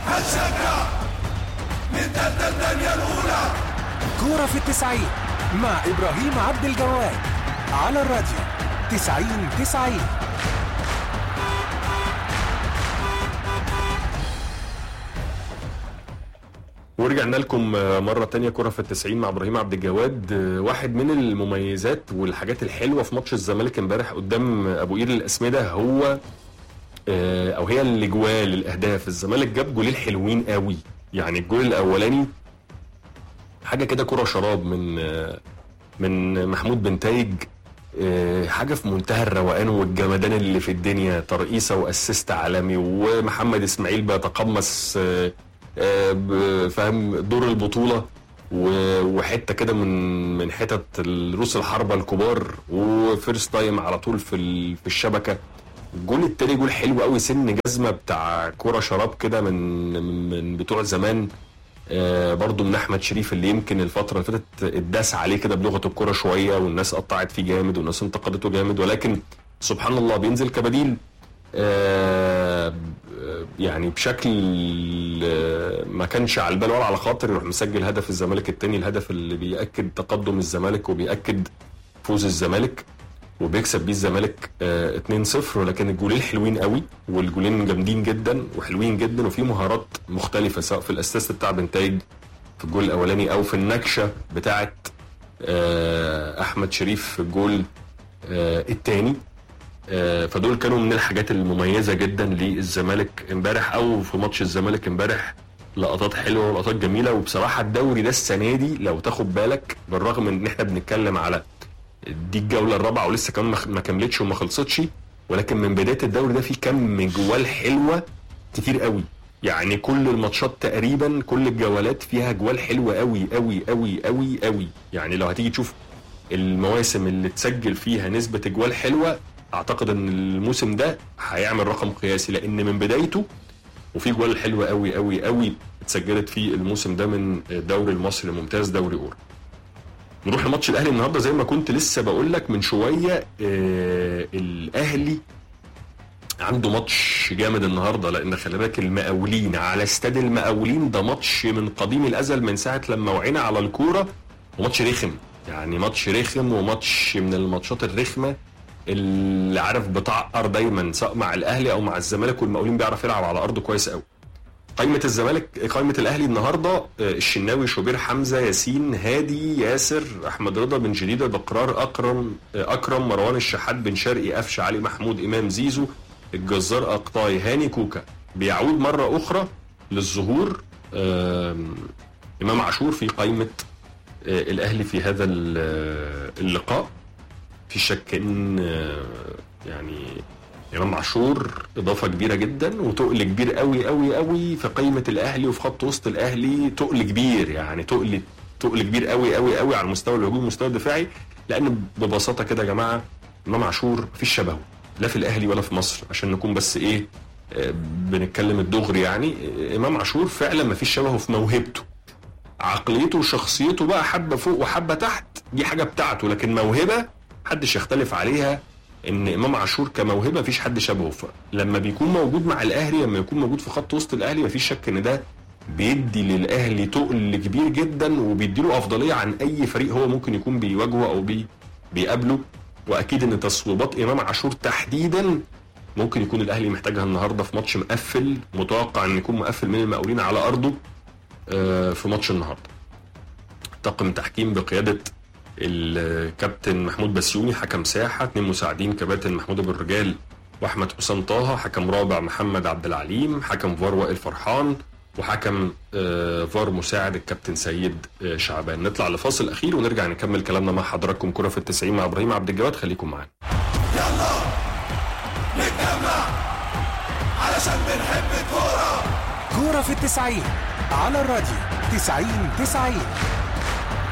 هنشجع نتقدم الدنيا الأولى كورة في التسعين مع إبراهيم عبد الجواد على الراديو تسعين تسعين ورجعنا لكم مرة تانية كرة في التسعين مع إبراهيم عبد الجواد واحد من المميزات والحاجات الحلوة في ماتش الزمالك امبارح قدام أبو قير الأسمدة هو آه، أو هي الأجوال الأهداف الزمالك جاب جولين حلوين قوي يعني الجول الأولاني حاجة كده كرة شراب من آه، من محمود بن تايج آه، حاجة في منتهى الروقان والجمدان اللي في الدنيا ترقيصة وأسيست عالمي ومحمد إسماعيل بيتقمص آه، آه، ب- فاهم دور البطولة و- وحته كده من من حتت الروس الحربة الكبار وفيرست تايم على طول في ال- في الشبكة الجول التاني جول حلو قوي سن جزمة بتاع كرة شراب كده من من بتوع زمان آه، برضو من احمد شريف اللي يمكن الفتره اللي فاتت اتداس عليه كده بلغه الكوره شويه والناس قطعت فيه جامد والناس انتقدته جامد ولكن سبحان الله بينزل كبديل آه، يعني بشكل آه، ما كانش على البال ولا على خاطر يروح مسجل هدف الزمالك التاني الهدف اللي بيأكد تقدم الزمالك وبيأكد فوز الزمالك وبيكسب بيه الزمالك آه، 2-0 ولكن الجولين حلوين قوي والجولين جامدين جدا وحلوين جدا وفي مهارات مختلفه سواء في الاسيست بتاع بنتايج في الجول الاولاني او في النكشه بتاعه آه، احمد شريف في الجول آه، الثاني فدول كانوا من الحاجات المميزه جدا للزمالك امبارح او في ماتش الزمالك امبارح لقطات حلوه ولقطات جميله وبصراحه الدوري ده السنه دي لو تاخد بالك بالرغم من ان احنا بنتكلم على دي الجوله الرابعه ولسه كمان ما- ما كملتش وما خلصتش ولكن من بدايه الدوري ده في كم جوال حلوه كتير قوي يعني كل الماتشات تقريبا كل الجولات فيها جوال حلوه قوي قوي قوي قوي قوي يعني لو هتيجي تشوف المواسم اللي تسجل فيها نسبه جوال حلوه اعتقد ان الموسم ده هيعمل رقم قياسي لان من بدايته وفي جوال حلوه قوي قوي قوي اتسجلت في الموسم ده من الدوري المصري الممتاز دوري اورو نروح لماتش الاهلي النهارده زي ما كنت لسه بقول لك من شويه آه الاهلي عنده ماتش جامد النهارده لان خلي بالك المقاولين على استاد المقاولين ده ماتش من قديم الازل من ساعه لما وعينا على الكوره وماتش رخم يعني ماتش رخم وماتش من الماتشات الرخمه اللي عارف بتعقر دايما سواء مع الاهلي او مع الزمالك والمقاولين بيعرف يلعب على ارضه كويس قوي قائمة الزمالك قائمة الأهلي النهاردة آه، الشناوي شوبير حمزة ياسين هادي ياسر أحمد رضا بن جديدة بقرار أكرم آه، أكرم مروان الشحات بن شرقي قفش علي محمود إمام زيزو الجزار أقطاي هاني كوكا بيعود مرة أخرى للظهور آم، إمام عاشور في قائمة آه، الأهلي في هذا ال- آه، اللقاء في شك إن آه، يعني امام عاشور اضافه كبيره جدا وتقل كبير قوي قوي قوي في قيمه الاهلي وفي خط وسط الاهلي تقل كبير يعني تقل تقل كبير قوي قوي قوي على المستوى الهجومي والمستوى الدفاعي لان ببساطه كده يا جماعه امام عاشور مفيش شبهه لا في الاهلي ولا في مصر عشان نكون بس ايه آه، بنتكلم الدغري يعني آه، امام عاشور فعلا مفيش شبهه في موهبته عقليته وشخصيته بقى حبه فوق وحبه تحت دي حاجه بتاعته لكن موهبه محدش يختلف عليها ان امام عاشور كموهبه مفيش حد شبهه ف- لما بيكون موجود مع الاهلي لما يكون موجود في خط وسط الاهلي مفيش شك ان ده بيدي للاهلي تقل كبير جدا وبيديله افضليه عن اي فريق هو ممكن يكون بيواجهه او بي بيقابله واكيد ان تصويبات امام عاشور تحديدا ممكن يكون الاهلي محتاجها النهارده في ماتش مقفل متوقع ان يكون مقفل من المقاولين على ارضه آه، في ماتش النهارده طاقم تحكيم بقياده الكابتن محمود بسيوني حكم ساحه اثنين مساعدين كباتن محمود ابو الرجال واحمد حسام طه حكم رابع محمد عبد العليم حكم فار وائل فرحان وحكم آه، فار مساعد الكابتن سيد آه، شعبان نطلع لفاصل اخير ونرجع نكمل كلامنا مع حضراتكم كره في التسعين مع ابراهيم عبد الجواد خليكم معانا يلا نتجمع علشان بنحب الكورة كورة في التسعين على الراديو تسعين تسعين